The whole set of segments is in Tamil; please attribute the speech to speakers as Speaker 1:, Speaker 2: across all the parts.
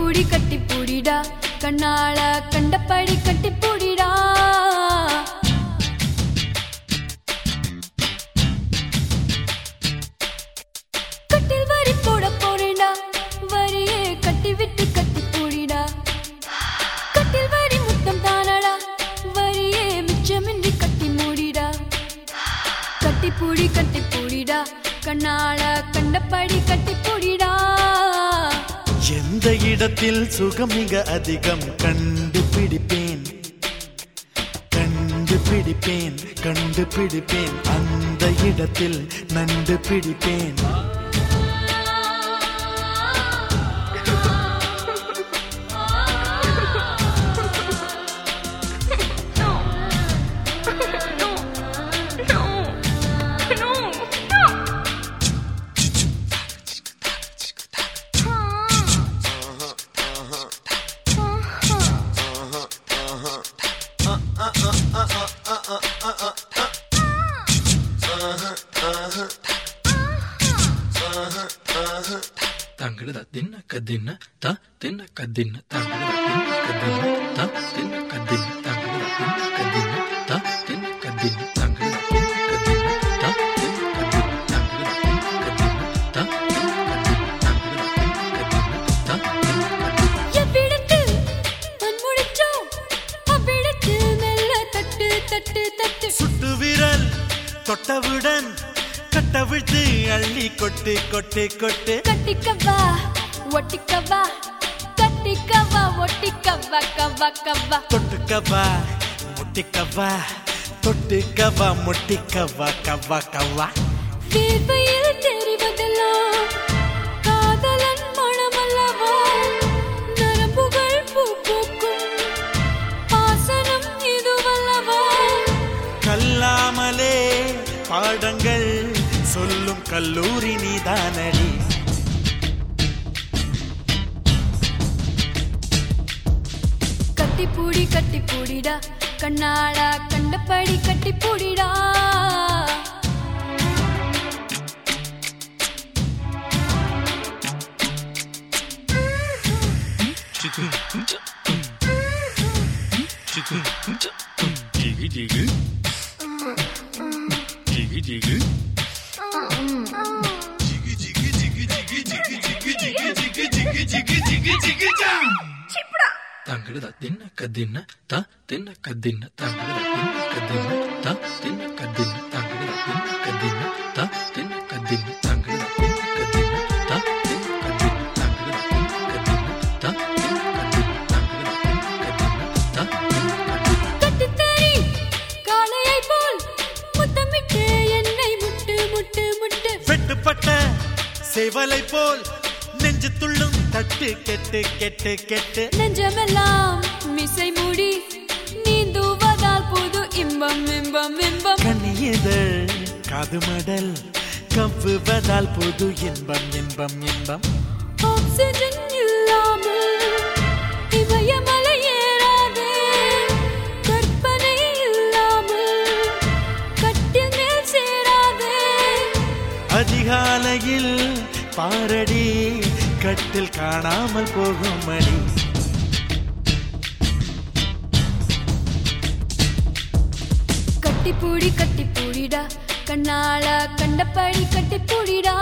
Speaker 1: பூடி கட்டி பூடிடா கண்ணால கண்டபடி கட்டி பூடிடா கட்டில் வரி போட போறேடா வரியே கட்டி விட்டு கட்டி பூடிடா கட்டில் வரி முத்தம் தானடா வரியே மிச்சமின்றி கட்டி மூடிடா கட்டி பூடி கட்டி பூடிடா கண்ணால கண்டபடி கட்டி பூடிடா
Speaker 2: எந்த இடத்தில் சுகம் மிக அதிகம் கண்டுபிடிப்பேன் கண்டுபிடிப்பேன் கண்டுபிடிப்பேன் அந்த இடத்தில் நண்டு பிடிப்பேன்
Speaker 3: தங்கட தின்ன கதின்ன த தின்ன கதின்ன தங்கட தின்ன கதின்ன த தின்ன கதின்ன தங்கட தின்ன கதின்ன த தின்ன கதின்ன தங்கட தின்ன கதின்ன த தின்ன கதின்ன தங்கட தின்ன கதின்ன த தின்ன கதின்ன தங்கட தின்ன கதின்ன த தின்ன கதின்ன
Speaker 1: எவ்விடத்தில் பொன்முடிச்சோ அவ்விடத்தில் மெல்ல தட்டு தட்டு தட்டு
Speaker 2: சுட்டு விரல் தொட்டவுடன் கட்டவிழ்த்து அள்ளி கொட்டு கொட்டு கொட்டு
Speaker 1: கட்டிக்கவா ஒட்டிக்கவா கட்டிக்கவா ஒட்டிக்கவா கவா கவா
Speaker 2: தொட்டுக்கவா முட்டிக்கவா தொட்டுக்கவா முட்டிக்கவா கவா கவா
Speaker 1: வேர்வையில் தெரிவதெல்லாம் காதலன் மனமல்லவா நரம்புகள் பூ பூக்கும் ஆசனம் இதுவல்லவா
Speaker 2: கல்லாமலே பாடங்கள் சொல்லும் கல்லூரி நீதானடி
Speaker 1: கட்டி பூடி கட்டி பூடிடா கண்ணாளா கண்டபடி கட்டி பூடிடா
Speaker 3: ஜிகு ஜிகு ஜிகு ஜிகு தங்கட தின்ன கதின்ன த தின்ன கதின்ன தங்கட தின்ன கதின்ன த தின்ன கதின்ன தங்கட தின்ன கதின்ன த தின்ன கதின்ன தங்கட தின்ன கதின்ன த தின்ன கதின்ன தங்கட தின்ன கதின்ன த தின்ன கதின்ன தங்கட தின்ன கதின்ன த தின்ன கதின்ன
Speaker 1: கட்டித்தறி காளையை போல் முத்தமிட்டு என்னை முட்டு முட்டு முட்டு
Speaker 2: வெட்டுப்பட்ட சேவலை போல் நெஞ்சு துள்ளும் தட்டு கெட்டு கெட்டு கெட்டு
Speaker 1: நெஞ்சமெல்லாம் மிசை மூடி நீந்துவதால் புது இன்பம் இன்பம் இன்பம்
Speaker 2: கனியதழ் காது மடல் கவ்வுவதால் புது இன்பம் இன்பம் இன்பம்
Speaker 1: ஆக்சிஜன் இல்லாமல் இமயமலை ஏறாதே கற்பனை இல்லாமல் கட்டில் மேல் சேராதே
Speaker 2: அதிகாலையில் பாரடி கட்டில் காணாமல் போகும் மணி
Speaker 1: கட்டி பூடி கட்டி பூடிடா கண்ணால கண்டபடி கட்டி பூடிடா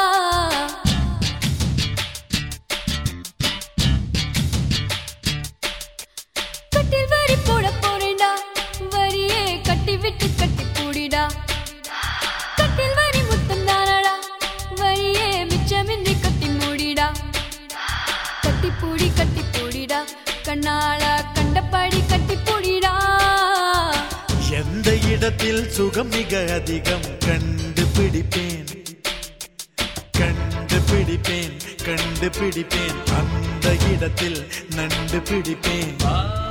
Speaker 1: கட்டில் வரி போட போறேன்டா வரியே கட்டி விட்டு கட்டி பூடிடா கட்டில் வரி முத்தம் தானடா வரியே மிச்சமின்றி கட்டி மூடிடா கட்டி பூடி கட்டி பூடிடா கண்ணால கண்டபடி கட்டி பூடிடா
Speaker 2: எந்த இடத்தில் சுகம் மிக அதிகம் கண்டுபிடிப்பேன் கண்டுபிடிப்பேன் கண்டுபிடிப்பேன் அந்த இடத்தில் நண்டு பிடிப்பேன்